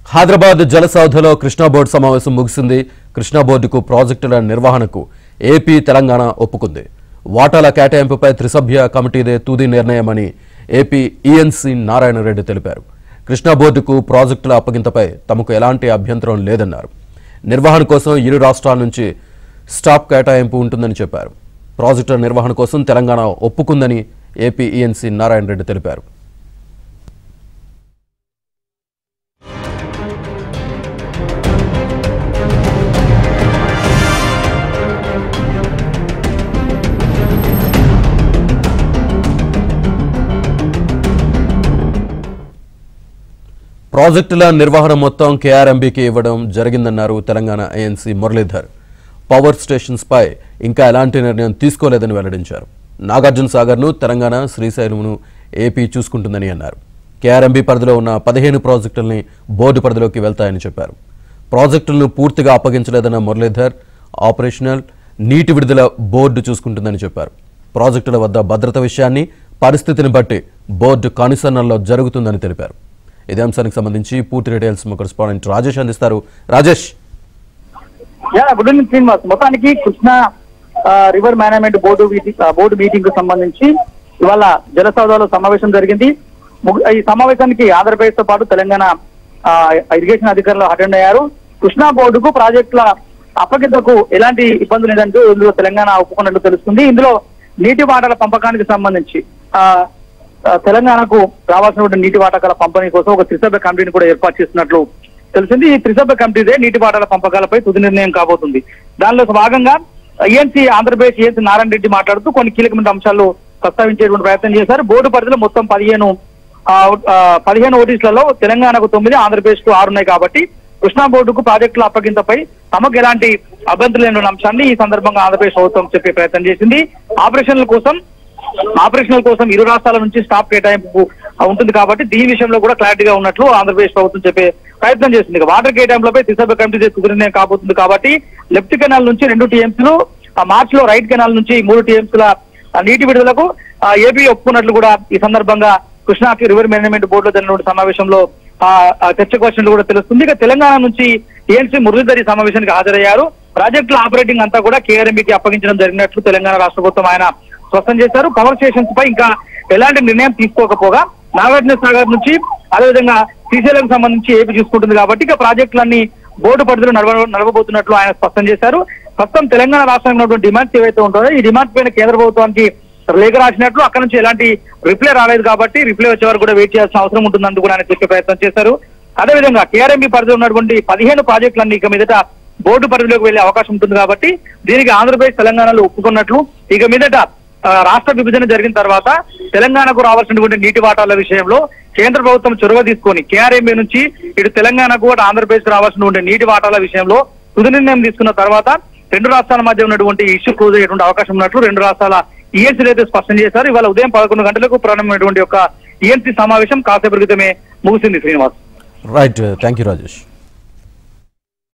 Hyderabad జలసౌధలో Krishna board సమావేశం ముగిసింది కృష్ణా బోర్డుకు ప్రాజెక్టుల నిర్వహణకు ఏపీ తెలంగాణ ఒప్పుకుంది వాటాల కేటాయింపుపై త్రిసభ్య కమిటీదే తుది నిర్ణయమని ఏపీ ఈఎన్సీ నారాయణ రెడ్డి తెలిపారు కృష్ణా బోర్డుకు ప్రాజెక్టుల అప్పగింతపై తమకు ఎలాంటి అభ్యంతరం లేదన్నారు నిర్వహణ కోసం ఇరు రాష్ట్రాల నుంచి స్టాప్ కేటాయింపు ఉంటుందని చెప్పారు ప్రాజెక్టుల నిర్వహణ కోసం తెలంగాణ ఒప్పుకుందని ఏపీ ఈఎన్సీ నారాయణ రెడ్డి తెలిపారు ప్రాజెక్టుల నిర్వహణ మొత్తం కేఆర్ఎంబీకి ఇవ్వడం జరిగిందన్నారు Telangana ENC Muralidhar power stations పై ఇంకా ఎలాంటి నిర్ణయం తీసుకోలేదని వెల్లడించారు నాగార్జున సాగర్ను తెలంగాణ శ్రీశైలంను ఏపీ చూసుకుంటుందని అన్నారు కేఆర్ఎంబీ పరిధిలో ఉన్న పదిహేను ప్రాజెక్టుల్ని బోర్డు పరిధిలోకి వెళ్తాయని చెప్పారు ప్రాజెక్టులను పూర్తిగా అప్పగించలేదన్న మురళీధర్ ఆపరేషనల్ నీటి విడుదల బోర్డు చూసుకుంటుందని చెప్పారు ప్రాజెక్టుల వద్ద భద్రత విషయాన్ని పరిస్థితిని బట్టి బోర్డు కనుసన్నల్లో జరుగుతుందని తెలిపారు ఇదే అంశానికి సంబంధించి పూర్తి డీటెయిల్స్ మా కరెస్పాండెంట్ రాజేష్ అందిస్తారు Rajesh yeah good evening Srinivas మొత్తానికి Krishna uh, river management board meeting uh, board meeting కు సంబంధించి ఇవాళ జలసౌదాలో సమావేశం జరిగింది ముగ్- ఈ సమావేశానికి ఆంధ్రప్రదేశ్ తో పాటు తెలంగాణ ఆ, ఇరిగేషన్ అధికారులు అటెండ్ అయ్యారు కృష్ణా బోర్డుకు ప్రాజెక్టుల అప్పగింతకు ఎలాంటి ఇబ్బందులు లేదంటూ ఇందులో తెలంగాణ ఒప్పుకున్నట్టు తెలుస్తుంది ఇందులో నీటి వాటాల పంపకానికి సంబంధించి ఆ ఆ, తెలంగాణకు రావాల్సినటువంటి నీటి వాటకాల పంపిణీ కోసం ఒక త్రిసభ్య కమిటీని కూడా ఏర్పాటు చేస్తున్నట్లు తెలిసింది ఈ త్రిసభ్య కమిటీదే నీటి వాటాల పంపకాలపై తుది నిర్ణయం కాబోతుంది దానిలో భాగంగా ఏఎన్సీ ఆంధ్రప్రదేశ్ ఏఎన్సీ నారాయణ రెడ్డి మాట్లాడుతూ కొన్ని కీలకమైన అంశాలు ప్రస్తావించేటువంటి ప్రయత్నం చేశారు బోర్డు పరిధిలో మొత్తం పదిహేను ఆ, ఆ, పదిహేను ఓటీస్లలో తెలంగాణకు తొమ్మిది ఆంధ్రప్రదేశ్ కు ఆరు ఉన్నాయి కాబట్టి కృష్ణా బోర్డుకు ప్రాజెక్టుల అప్పగింతపై తమకు ఎలాంటి అభ్యంతరం లేని అంశాన్ని ఈ సందర్భంగా ఆంధ్రప్రదేశ్ ప్రభుత్వం చెప్పే ప్రయత్నం చేసింది ఆపరేషన్ల కోసం ఆపరేషనల్ కోసం ఇరు రాష్ట్రాల నుంచి స్టాప్ కేటాయింపు ఆ, ఉంటుంది కాబట్టి దీని విషయంలో కూడా క్లారిటీగా ఉన్నట్లు ఆంధ్రప్రదేశ్ ప్రభుత్వం చెప్పే ప్రయత్నం చేసింది ఇక వాటర్ కేటాయింపులపై త్రిసభ్య కమిటీ తుది నిర్ణయం కాబోతుంది కాబట్టి లెఫ్ట్ కెనాల్ నుంచి రెండు టీఎంసీలు మార్చ్ లో రైట్ కెనాల్ నుంచి మూడు టీఎంసీల నీటి విడుదలకు ఆ, ఏపీ ఒప్పుకున్నట్లు కూడా ఈ సందర్భంగా కృష్ణాకి రివర్ మేనేజ్మెంట్ బోర్డులో జరిగినటువంటి సమావేశంలో ఆ, ఆ, చర్చకు వచ్చినట్లు కూడా తెలుస్తుంది ఇక తెలంగాణ నుంచి టీఎంసీ మురళీధర్ ఈ సమావేశానికి హాజరయ్యారు ప్రాజెక్టుల ఆపరేటింగ్ అంతా కూడా కేఆర్ఎంబీకి అప్పగించడం జరిగినట్లు తెలంగాణ రాష్ట్ర ప్రభుత్వం ఆయన స్పష్టం చేశారు పవర్ స్టేషన్స్ పై ఇంకా ఎలాంటి నిర్ణయం తీసుకోకపోగా నాగార్జున సాగర్ నుంచి అదేవిధంగా శ్రీశైలం సంబంధించి ఏపీ చూసుకుంటుంది కాబట్టి ఇక ప్రాజెక్టులన్నీ బోర్డు పరిధిలో నడవ నడవబోతున్నట్లు ఆయన స్పష్టం చేశారు ప్రస్తుతం తెలంగాణ రాష్ట్రంలో ఉన్నటువంటి డిమాండ్స్ ఏవైతే ఉంటుందో ఈ డిమాండ్స్ పైన కేంద్ర ప్రభుత్వానికి లేఖ రాసినట్లు అక్కడ నుంచి ఎలాంటి రిప్లై రాలేదు కాబట్టి రిప్లై వచ్చే వరకు కూడా వెయిట్ చేయాల్సిన అవసరం ఉంటుందని కూడా ఆయన చెప్పే ప్రయత్నం చేశారు అదేవిధంగా కేఆర్ఎంబీ పరిధిలో ఉన్నటువంటి పదిహేను ప్రాజెక్టులన్నీ ఇక మీదట బోర్డు పరిధిలోకి వెళ్లే అవకాశం ఉంటుంది కాబట్టి దీనికి ఆంధ్రప్రదేశ్ తెలంగాణలో ఒప్పుకున్నట్లు ఇక మీదట ఆ, రాష్ట్ర విభజన జరిగిన తర్వాత తెలంగాణకు రావాల్సినటువంటి నీటి వాటాల విషయంలో కేంద్ర ప్రభుత్వం చొరవ తీసుకొని కేఆర్ఎంబీ నుంచి ఇటు తెలంగాణకు అటు ఆంధ్రప్రదేశ్ రావాల్సినటువంటి నీటి వాటాల విషయంలో తుది నిర్ణయం తీసుకున్న తర్వాత రెండు రాష్ట్రాల మధ్య ఉన్నటువంటి ఇష్యూ క్లోజ్ అయ్యేటువంటి అవకాశం ఉన్నట్లు రెండు రాష్ట్రాల ఈఎన్సీలు అయితే స్పష్టం చేశారు ఇవాళ ఉదయం పదకొండు గంటలకు ప్రారంభమైనటువంటి యొక్క ఈఎన్సీ సమావేశం కాసేపు క్రితమే ముగిసింది Srinivas right thank you Rajesh